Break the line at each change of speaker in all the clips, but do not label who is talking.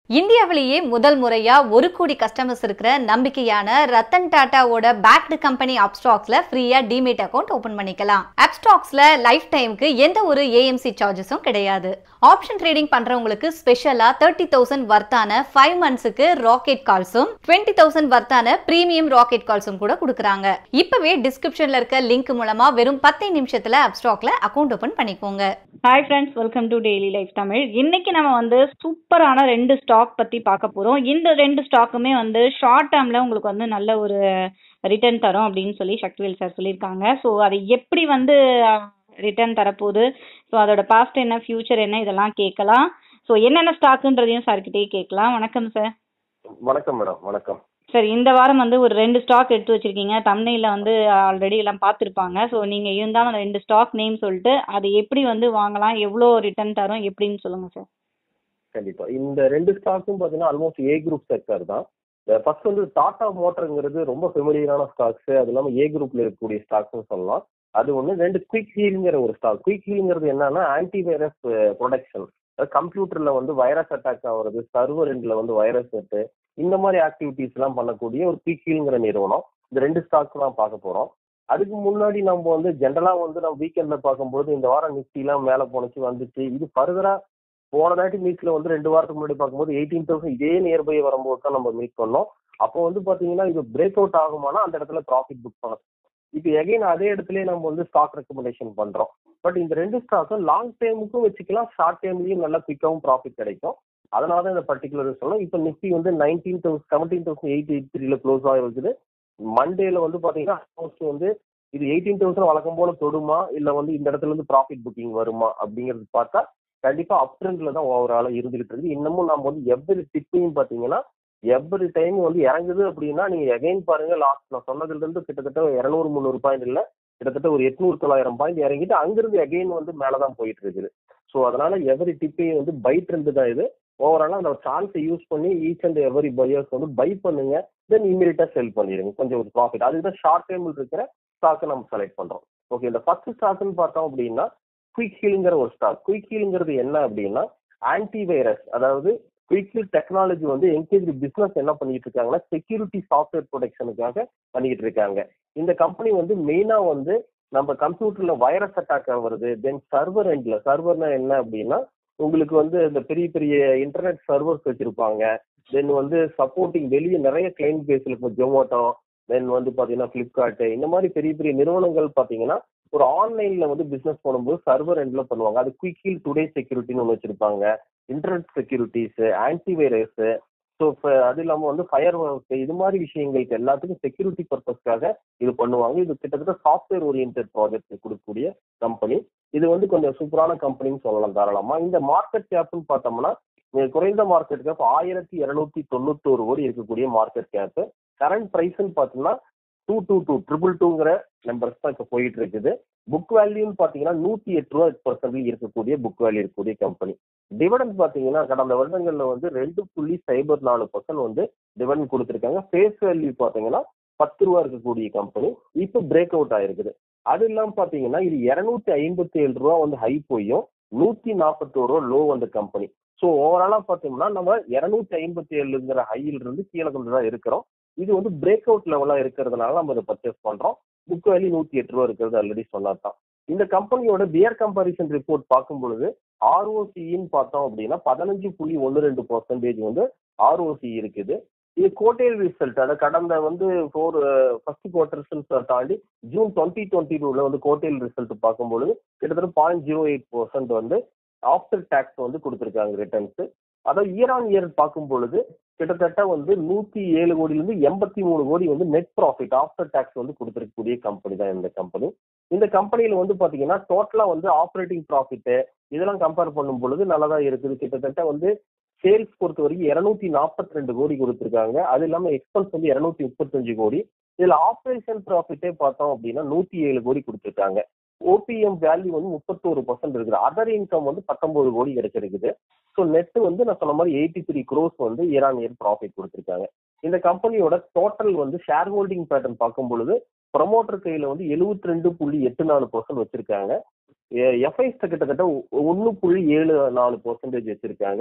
இந்தியாவிலேயே முதல் முறையா ஒரு கோடி கஸ்டமர்ஸ் இருக்கிற நம்பிக்கையான ரத்தன் டாட்டாவோட பேக்டு கம்பெனி அப்ஸ்டாக்ஸ்ல ஃப்ரீயா டிமேட் அக்கௌண்ட் ஓபன் பண்ணிக்கலாம் அப்ஸ்டாக்ஸ்ல லைஃப் டைமுக்கு எந்த ஒரு ஏஎம்சி சார்ஜஸும் கிடையாது ஆப்ஷன் ட்ரேடிங் பண்றவங்களுக்கு ஸ்பெஷலா தேர்ட்டி தௌசண்ட் வர்த்தான ஃபைவ் மந்த்ஸுக்கு ராக்கெட் கால்ஸும் டுவெண்ட்டி தௌசண்ட் வர்த்தான பிரீமியம் ராக்கெட் கால்ஸும் கூட கொடுக்குறாங்க இப்பவே டிஸ்கிரிப்ஷன்ல இருக்க லிங்க் மூலமா வெறும் பத்து நிமிஷத்துல அப்ஸ்டாக்ல அக்கௌண்ட் ஓபன் பண்ணிக்கோங்க
hi friends welcome to daily life Tamil இன்னைக்கு நம்ம வந்து சூப்பரான ரெண்டு ஸ்டாக் பத்தி பார்க்க போறோம் இந்த ரெண்டு ஸ்டாக்குமே வந்து ஷார்ட் டேர்ம்ல உங்களுக்கு வந்து நல்ல ஒரு ரிட்டர்ன் தரும் அப்படின்னு சொல்லி சக்திவேல் சார் சொல்லியிருக்காங்க ஸோ அது எப்படி வந்து ரிட்டர்ன் தரப்போகுது ஸோ அதோட பாஸ்ட் என்ன ஃபியூச்சர் என்ன இதெல்லாம் கேட்கலாம் ஸோ என்னென்ன ஸ்டாக்குன்றதையும் சார்கிட்டயே கேட்கலாம் வணக்கம் சார்
வணக்கம் மேடம் வணக்கம்
சரி இந்த வாரம் வந்து ஒரு ரெண்டு ஸ்டாக் எடுத்து வச்சிருக்கீங்க தமிழ்ல வந்து ஆல்ரெடி எல்லாம் பார்த்துருப்பாங்க ஸோ நீங்க இருந்தாலும் அந்த ரெண்டு ஸ்டாக் நேம் சொல்லிட்டு அது எப்படி வந்து வாங்கலாம் எவ்வளோ ரிட்டர்ன் தரும் எப்படின்னு சொல்லுங்க சார்
கண்டிப்பா இந்த ரெண்டு ஸ்டாக்கும் பாத்தீங்கன்னா ஆல்மோஸ்ட் ஏ குரூப் செக்டர் தான் ஃபர்ஸ்ட் வந்து டாடா மோட்டருங்கிறது ரொம்ப ஃபெமிலியரான ஸ்டாக்ஸ் அது இல்லாம ஏ குரூப்ல இருக்கக்கூடிய ஸ்டாக்ஸ்னு சொல்லலாம் அது ஒன்று ரெண்டு குயிக் ஹீல்ங்கிற ஒரு ஸ்டாக் குயிக் ஹீல்ங்கிறது என்னன்னா ஆன்டி வைரஸ் ப்ரொடெக்ஷன் கம்ப்யூட்டர்ல வந்து வைரஸ் அட்டாக் ஆகுறது சர்வர் எண்ட்ல வந்து வைரஸ் செட்டு இந்த மாதிரி ஆக்டிவிட்டிஸ் எல்லாம் பண்ணக்கூடிய ஒரு குயிக் ஹீல்ங்கிற நிறுவனம் இந்த ரெண்டு ஸ்டாக்ஸ் தான் பார்க்க போறோம் அதுக்கு முன்னாடி நம்ம வந்து ஜென்ரலா வந்து நம்ம வீக்கெண்ட்ல பார்க்கும்போது இந்த வாரம் நிஃப்டி எல்லாம் மேல போனுச்சு வந்துச்சு இது ஃபர்தரா போன தாட்டி மீட்ல வந்து ரெண்டு வாரத்துக்கு முன்னாடி பார்க்கும்போது எயிட்டீன் தௌசண்ட் இதே நியர்பை வரும்போது தான் நம்ம மீட் பண்ணோம் அப்போ வந்து பாத்தீங்கன்னா இது பிரேக் அவுட் ஆகுமானா அந்த இடத்துல ப்ராஃபிட் புக் பண்ணலாம் இப்போ எகைன் அதே இடத்துல நம்ம வந்து ஸ்டாக் ரெக்கமெண்டேஷன் பண்றோம் பட் இந்த ரெண்டு ஸ்டாக்கும் லாங் டைமுக்கும் வச்சுக்கலாம் ஷார்ட் டைம்லயும் நல்லா குயிக்காவும் ப்ராஃபிட் கிடைக்கும் அதனால தான் இந்த பர்டிகுலர் சொல்லணும் இப்போ நிஃப்டி வந்து nineteen thousand seventeen thousand eight eight த்ரீல க்ளோஸ் ஆகிருக்குது மண்டேல வந்து பாத்தீங்கன்னா ஆல்மோஸ்ட் வந்து இது எயிட்டீன் தௌசண்ட் வழக்கம் போல தொடுமா இல்ல வந்து இந்த இடத்துல இருந்து ப்ராஃபிட் புக்கிங் வருமா அப்படிங்கிறது பார்த்தா கண்டிப்பா அப் ட்ரெண்ட்ல தான் ஓவராலா இருந்துகிட்டு இருக்கு இன்னமும் நம்ம வந்து எவ்வளவு டிப்பையும் பாத்தீங்கன்னா எவ்வளவு டைம் வந்து இறங்குது அப்படின்னா நீங்க எகைன் பாருங்க லாஸ்ட் நான் சொன்னதுல இருந்து கிட்டத்தட்ட இருநூறு முந்நூறு பாயிண்ட் இல்ல கிட்டத்தட்ட ஒரு எட்நூறு தொள்ளாயிரம் பாயிண்ட் இறங்கிட்டு அங்கிருந்து எகைன் வந்து மேலதான் போயிட்டு இருக்குது ஸோ அதனால எவரி டிப்பையும் வந்து பை ட்ரெண்ட் தான் இது ஓவராலா அந்த சான்ஸை யூஸ் பண்ணி ஈச் அண்ட் எவரி பையர்ஸ் வந்து பை பண்ணுங்க தென் இமீடியட்டா செல் பண்ணிடுங்க கொஞ்சம் ஒரு ப்ராஃபிட் அதுக்கு தான் ஷார்ட் டைமில் இருக்கிற ஸ்டாக்கை நம்ம செலக்ட் பண்றோம் ஓகே இந்த ஃபர்ஸ்ட் ஸ்டாக்னு பார்த்தோம் அப்படின்னா குயிக் ஹீலுங்கிற ஒரு ஸ்டாக் குயிக் ஹீலுங்கிறது என்ன அப்படின்னா ஆன்டி வைரஸ் அதாவது குயிக் ஹீல் டெக்னாலஜி வந்து என்கேஜ் பிசினஸ் என்ன பண்ணிட்டு இருக்காங்கன்னா செக்யூரிட்டி சாஃப்ட்வேர் ப்ரொடெக்ஷனுக்காக பண்ணிட்டு இருக்காங்க இந்த கம்பெனி வந்து மெயினா வந்து நம்ம கம்ப்யூட்டர்ல வைரஸ் அட்டாக் வருது தென் சர்வர் எண்ட்ல சர்வர்னா என்ன அப்படின்னா உங்களுக்கு வந்து இந்த பெரிய பெரிய இன்டர்நெட் சர்வர்ஸ் வச்சிருப்பாங்க தென் வந்து சப்போர்ட்டிங் வெளியே நிறைய கிளைண்ட் பேஸ்ல இப்போ ஜொமேட்டோ தென் வந்து பாத்தீங்கன்னா பிளிப்கார்ட் இந்த மாதிரி பெரிய பெரிய நிறுவனங்கள் பாத்தீங்கன்னா ஒரு ஆன்லைன்ல வந்து பிசினஸ் பண்ணும்போது சர்வர் எண்ட்ல பண்ணுவாங்க அது குயிக் ஹீல் டுடே செக்யூரிட்டின்னு ஒன்று வச்சிருப்பாங்க internet securities anti virus so அது இல்லாமல் வந்து ஃபயர் ஒர்க் இது மாதிரி விஷயங்களுக்கு எல்லாத்துக்கும் செக்யூரிட்டி பர்பஸ்க்காக இது பண்ணுவாங்க இது கிட்டத்தட்ட சாஃப்ட்வேர் ஓரியன்ட் ப்ராஜெக்ட் கொடுக்கக்கூடிய கம்பெனி இது வந்து கொஞ்சம் சூப்பரான கம்பெனின்னு சொல்லலாம் தாராளமா இந்த மார்க்கெட் கேப்னு பார்த்தோம்னா குறைந்த மார்க்கெட் கேப் ஆயிரத்தி இருநூத்தி தொண்ணூத்தோரு கோடி இருக்கக்கூடிய மார்க்கெட் கேப் கரண்ட் ப்ரைஸ்ன்னு பார்த்தோம்னா டூ டூ டூ ட்ரிபிள் டூங்கிற நம்பர்ஸ் தான் இப்போ போயிட்டு இருக்குது புக் வேல்யூன்னு பார்த்தீங்கன்னா நூத்தி எட்டு ரூபா பர்சன்ட் இருக்கக்கூடிய புக் வேல்யூ இருக்கக்கூடிய கம்பெனி டிவிடன்ட் பார்த்தீங்கன்னா கடந்த வருடங்கள்ல வந்து ரெண்டு புள்ளி சைபர் நாலு பர்சன்ட் வந்து டிவிடன்ட் கொடுத்துருக்காங்க ஃபேஸ் வேல்யூ பார்த்தீங்கன்னா பத்து ரூபா இருக்கக்கூடிய கம்பெனி இப்போ பிரேக் அவுட் ஆயிருக்குது அது இல்லாம பாத்தீங்கன்னா இது இருநூத்தி ஐம்பத்தி ஏழு ரூபா வந்து ஹை போயும் நூத்தி நாற்பத்தோரு ரூபா லோ வந்த கம்பெனி ஸோ ஓவராலா பாத்தீங்கன்னா நம்ம இருநூத்தி ஐம்பத்தி ஏழுங்கிற ஹையில இருந்து கீழே கொண்டு தான் இருக்கிறோம் இது வந்து பிரேக் அவுட் லெவலா இருக்கிறதுனால நம்ம இதை பர்ச்சேஸ் பண்றோம் புக் வேல்யூ நூத்தி எட்டு ரூபா இருக்கிறது ஆல்ரெடி சொன்னாதான் இந்த கம்பெனியோட பியர் கம்பாரிசன் ரிப்போர்ட் பார்க்கும் பொழுது ஆர்ஓசின்னு பார்த்தோம் அப்படின்னா பதினஞ்சு புள்ளி ஒன்று ரெண்டு பர்சன்டேஜ் வந்து ஆர்ஓசி இருக்குது இது கோட்டேல் ரிசல்ட் அதாவது கடந்த வந்து ஃபோர் ஃபர்ஸ்ட் குவார்டர்ஸ் தாண்டி ஜூன் டுவெண்ட்டி டுவெண்ட்டி டூல வந்து கோட்டேல் ரிசல்ட் பார்க்கும்பொழுது கிட்டத்தட்ட பாயிண்ட் ஜீரோ எயிட் பர்சன்ட் வந்து ஆஃப்டர் டேக்ஸ் வந்து கொடுத்துருக்காங்க ரிட்டர்ன்ஸ் அதாவது இயர் ஆன் இயர் பார்க்கும் பொழுது கிட்டத்தட்ட வந்து நூத்தி ஏழு கோடியிலிருந்து எண்பத்தி மூணு கோடி வந்து நெட் ப்ராஃபிட் ஆஃப்டர் டேக்ஸ் வந்து கொடுத்துருக்கக்கூடிய கம்பெனி தான் இந்த கம்பெனி இந்த கம்பெனியில வந்து பாத்தீங்கன்னா டோட்டலா வந்து ஆப்ரேட்டிங் ப்ராஃபிட் இதெல்லாம் கம்பேர் பண்ணும் பொழுது நல்லதா இருக்குது கிட்டத்தட்ட வந்து சேல்ஸ் பொறுத்த வரைக்கும் இருநூத்தி நாற்பத்தி ரெண்டு கோடி கொடுத்துருக்காங்க அது இல்லாம எக்ஸ்பென்ஸ் வந்து இருநூத்தி முப்பத்தஞ்சு கோடி இதுல ஆப்ரேஷன் ப்ராஃபிட்டே பார்த்தோம் அப்படின்னா நூத்தி ஏழு கோடி கொடுத்துருக்காங்க ஓபிஎம் வேல்யூ வந்து முப்பத்தோரு பர்சன்ட் இருக்குது அதர் இன்கம் வந்து பத்தொன்பது கோடி கிடைச்சிருக்குது ஸோ நெட் வந்து நான் சொன்ன மாதிரி எயிட்டி த்ரீ க்ரோஸ் வந்து இயர் ஆன் இயர் ப்ராஃபிட் கொடுத்துருக்காங்க இந்த கம்பெனியோட டோட்டல் வந்து ஷேர் ஹோல்டிங் பேட்டர்ன் பார்க்கும் பொழுது ப்ரொமோட்டர் கையில வந்து எழுபத்தி ரெண்டு புள்ளி எட்டு நாலு பர்சன்ட் வச்சிருக்காங்க எஃப்ஐஸ் கிட்டத்தட்ட ஒன்னு புள்ளி ஏழு நாலு பர்சன்டேஜ் வச்சிருக்காங்க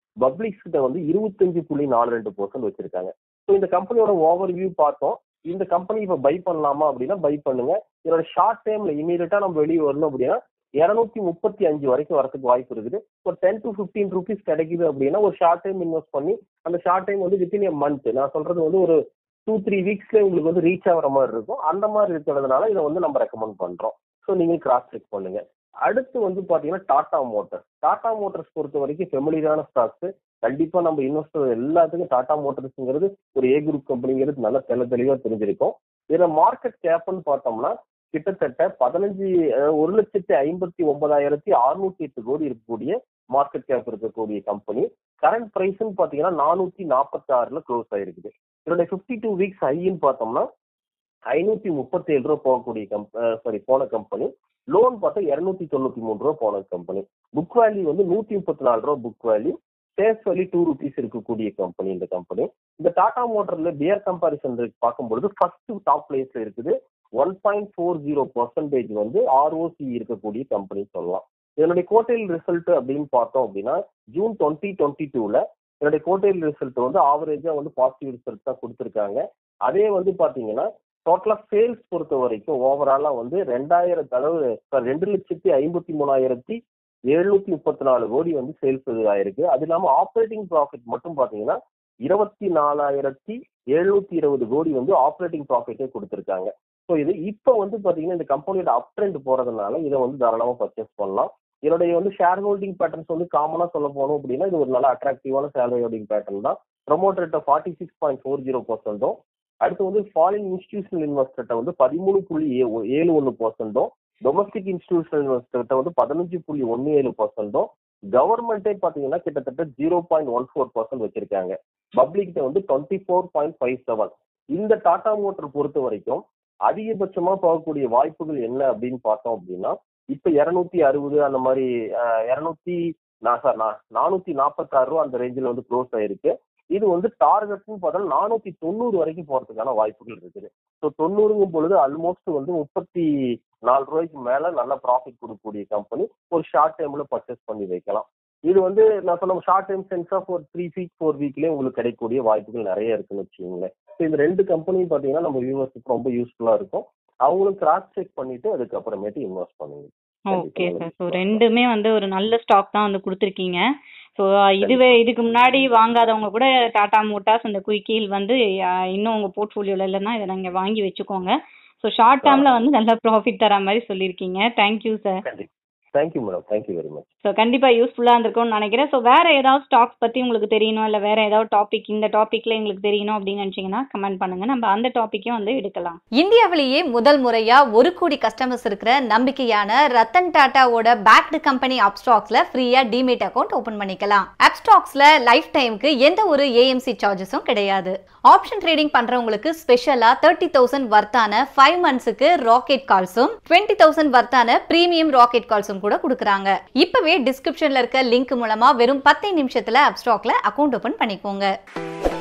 பப்ளிக்ஸ் கிட்ட வந்து இருபத்தஞ்சு புள்ளி நாலு ரெண்டு பர்சன்ட் வச்சிருக்காங்க ஸோ இந்த கம்பெனியோட ஓவர் வியூ பார்த்தோம் இந்த கம்பெனி இப்போ பை பண்ணலாமா அப்படின்னா பை பண்ணுங்க இதோட ஷார்ட் டைம்ல இமீடியட்டா நம்ம வெளியே வரணும் அப்படின்னா இருநூத்தி முப்பத்தி அஞ்சு வரைக்கும் வரதுக்கு வாய்ப்பு இருக்குது ஒரு டென் டு ஃபிஃப்டீன் ருபீஸ் கிடைக்குது அப்படின்னா ஒரு ஷார்ட் டைம் இன்வெஸ்ட் பண்ணி அந்த ஷார்ட் டைம் வந்து வித்தின் எ மந்த் நான் சொல்றது வந்து ஒரு டூ த்ரீ வீக்ஸ்ல உங்களுக்கு வந்து ரீச் ஆகிற மாதிரி இருக்கும் அந்த மாதிரி இருக்கிறதுனால இதை வந்து நம்ம ரெக்கமெண்ட் பண்றோம் ஸோ நீங்க கிராஸ் செக் பண்ணுங்க அடுத்து வந்து பாத்தீங்கன்னா டாடா மோட்டர்ஸ் டாடா மோட்டர்ஸ் பொறுத்த வரைக்கும் ஃபெமிலியரான ஸ்டாக்ஸ் கண்டிப்பா நம்ம இன்வெஸ்டர் எல்லாத்துக்கும் டாடா மோட்டர்ஸ்ங்கிறது ஒரு ஏ குரூப் கம்பெனிங்கிறது நல்லா தெல தெளிவா தெரிஞ்சிருக்கும் இதுல மார்க்கெட் கேப்னு பார்த்தோம்னா கிட்டத்தட்ட பதினஞ்சு அஹ், ஒரு லட்சத்தி ஐம்பத்தி ஒன்பதாயிரத்தி அறுநூத்தி எட்டு கோடி இருக்கக்கூடிய மார்க்கெட் கேப் இருக்கக்கூடிய கம்பெனி கரண்ட் பிரைஸ்ன்னு பாத்தீங்கன்னா நானூத்தி நாற்பத்தி ஆறுல க்ளோஸ் ஆயிருக்குது இதோட ஃபிஃப்டி டூ வீக்ஸ் ஹைன்னு பார்த்தோம்னா ஐநூத்தி முப்பத்தி ஏழு ரூபா போகக்கூடிய சாரி போன கம்பெனி லோன் பார்த்தா இருநூத்தி தொண்ணூத்தி மூணு ரூபா போன கம்பெனி புக் வேல்யூ வந்து நூத்தி முப்பத்தி நாலு ரூபா book value face value two rupees இருக்கக்கூடிய கம்பெனி இந்த கம்பெனி இந்த டாடா மோட்டர்ல பியர் கம்பாரிசன் பார்க்கும்பொழுது ஃபர்ஸ்ட் டாப் பிளேஸ்ல இருக்குது one point four zero percentage வந்து ஆர்ஓசி இருக்கக்கூடிய கம்பெனி சொல்லலாம் இதனுடைய கோட்டைல் ரிசல்ட் அப்படின்னு பார்த்தோம் அப்படின்னா ஜூன் டுவெண்ட்டி டுவெண்ட்டி டூல என்னுடைய கோட்டைல் ரிசல்ட் வந்து ஆவரேஜா வந்து பாசிட்டிவ் ரிசல்ட் தான் கொடுத்துருக்காங்க அதே வந்து பாத்தீங்கன்னா டோட்டலா சேல்ஸ் பொறுத்த வரைக்கும் ஓவராலா வந்து ரெண்டாயிரத்து அளவு sorry, ரெண்டு லட்சத்தி ஐம்பத்தி மூணாயிரத்தி எழுநூத்தி முப்பத்தி நாலு கோடி வந்து சேல்ஸ் ஆயிருக்கு அது இல்லாம ஆப்ரேட்டிங் ப்ராஃபிட் மட்டும் பாத்தீங்கன்னா இருபத்தி நாலாயிரத்தி எழுநூத்தி இருபது கோடி வந்து ஆப்ரேட்டிங் ப்ராஃபிட்டே கொடுத்துருக்காங்க ஸோ இது இப்போ வந்து பாத்தீங்கன்னா இந்த கம்பெனியோட அப் ட்ரெண்ட் போறதுனால இதை வந்து தாராளமா பர்ச்சேஸ் பண்ணலாம் இதனுடைய வந்து ஷேர் ஹோல்டிங் பேட்டர்ன்ஸ் வந்து காமனா சொல்ல போனோம் அப்படின்னா இது ஒரு நல்ல அட்ராக்டிவான ஷேர் ஹோல்டிங் பேட்டர்ன் தான் ப்ரொமோட் ரேட்டை forty six point four zero பர்சன்டும் அடுத்து வந்து ஃபாரின் இன்ஸ்டிடியூஷனல் இன்வெஸ்டர்கிட்ட வந்து பதிமூணு புள்ளி ஏ- ஏழு ஒன்று பர்சன்டும் டொமஸ்டிக் இன்ஸ்டிடியூஷனல் இன்வெஸ்டர்கிட்ட வந்து பதினஞ்சு புள்ளி ஒன்று ஏழு பர்சன்டும் கவர்மெண்ட்டே பார்த்தீங்கன்னா கிட்டத்தட்ட zero point one four percent வச்சிருக்காங்க பப்ளிக்கிட்ட வந்து twenty four point five seven இந்த டாடா மோட்டர் பொறுத்த வரைக்கும் அதிகபட்சமா போகக்கூடிய வாய்ப்புகள் என்ன அப்படின்னு பார்த்தோம் அப்படின்னா இப்ப இருநூத்தி அறுபது அந்த மாதிரி இருநூத்தி நான் சார் நான் நானூத்தி நாற்பத்தாறு ரூபா அந்த ரேஞ்சில் வந்து க்ளோஸ் ஆயிருக்கு இது வந்து டார்கெட்னு பார்த்தா நானூத்தி தொண்ணூறு வரைக்கும் போறதுக்கான வாய்ப்புகள் இருக்குது ஸோ தொண்ணூறுங்கும் பொழுது ஆல்மோஸ்ட் வந்து முப்பத்தி நாலு ரூபாய்க்கு மேல நல்ல ப்ராஃபிட் கொடுக்கக்கூடிய கம்பெனி ஒரு ஷார்ட் டைம்ல பர்ச்சேஸ் பண்ணி வைக்கலாம் இது வந்து நான் சொன்ன ஷார்ட் டைம் சென்ஸ் ஆஃப் ஒரு த்ரீ வீக் ஃபோர் வீக்லேயே உங்களுக்கு கிடைக்கக்கூடிய வாய்ப்புகள் நிறைய இருக்குன்னு வச்சுக்கோங்களேன் ஸோ இந்த ரெண்டு கம்பெனியும் பார்த்தீங்கன்னா நம்ம வியூவர்ஸுக்கு ரொம்ப யூஸ்ஃபுல்லா இருக்கும் அவங்களும் கிராஸ் செக் பண்ணிட்டு அதுக்கப்புறமேட்டு இன்வெஸ்ட் பண்ணுங்க
ஓகே சார் ஸோ ரெண்டுமே வந்து ஒரு நல்ல ஸ்டாக் தான் வந்து கொடுத்துருக்கீங்க ஸோ இதுவே இதுக்கு முன்னாடி வாங்காதவங்க கூட டாடா மோட்டார்ஸ் அந்த குயிக்கீல் வந்து அஹ், இன்னும் உங்கள் போர்ட்ஃபோலியோவில் இல்லைன்னா இதை நீங்கள் வாங்கி வச்சுக்கோங்க ஸோ ஷார்ட் டேர்மில் வந்து நல்ல ப்ராஃபிட் தர மாதிரி சொல்லியிருக்கீங்க தேங்க்யூ சார்
கண்டிப்பா thank you madam thank you very much
so கண்டிப்பாக யூஸ்ஃபுல்லாக இருந்திருக்கும்னு நினைக்கிறேன் ஸோ வேறு ஏதாவது ஸ்டாக்ஸ் பற்றி உங்களுக்கு தெரியணும் இல்லை வேறு ஏதாவது டாபிக் இந்த டாப்பிக்கில் எங்களுக்கு தெரியணும் அப்படின்னு நினச்சிங்கன்னா கமெண்ட் பண்ணுங்கள் நம்ம அந்த டாப்பிக்கையும் வந்து எடுக்கலாம்
இந்தியாவிலேயே முதல் முறையா ஒரு கோடி கஸ்டமர்ஸ் இருக்கிற நம்பிக்கையான ரத்தன் டாட்டாவோட பேக்டு கம்பெனி அப்ஸ்டாக்ஸ்ல ஃப்ரீயா டிமேட் அக்கௌண்ட் ஓபன் பண்ணிக்கலாம் அப்ஸ்டாக்ஸ்ல லைஃப் டைம்க்கு எந்த ஒரு ஏஎம்சி சார்ஜஸும் கிடையாது ஆப்ஷன் ட்ரேடிங் பண்றவங்களுக்கு ஸ்பெஷலா தேர்ட்டி தௌசண்ட் வர்த்தான ஃபைவ் மந்த்ஸுக்கு ராக்கெட் கால்ஸும் டுவெண்ட்டி தௌசண்ட் வர்த்தான பிரீமியம் ராக்கெட் கால்ஸும் கூட கொடுக்குறாங்க இப்பவே டிஸ்கிரிப்ஷன்ல இருக்க லிங்க் மூலமா வெறும் பத்து நிமிஷத்துல அப்ஸ்டாக்ல அக்கௌண்ட் ஓபன் பண்ணிக்கோங்க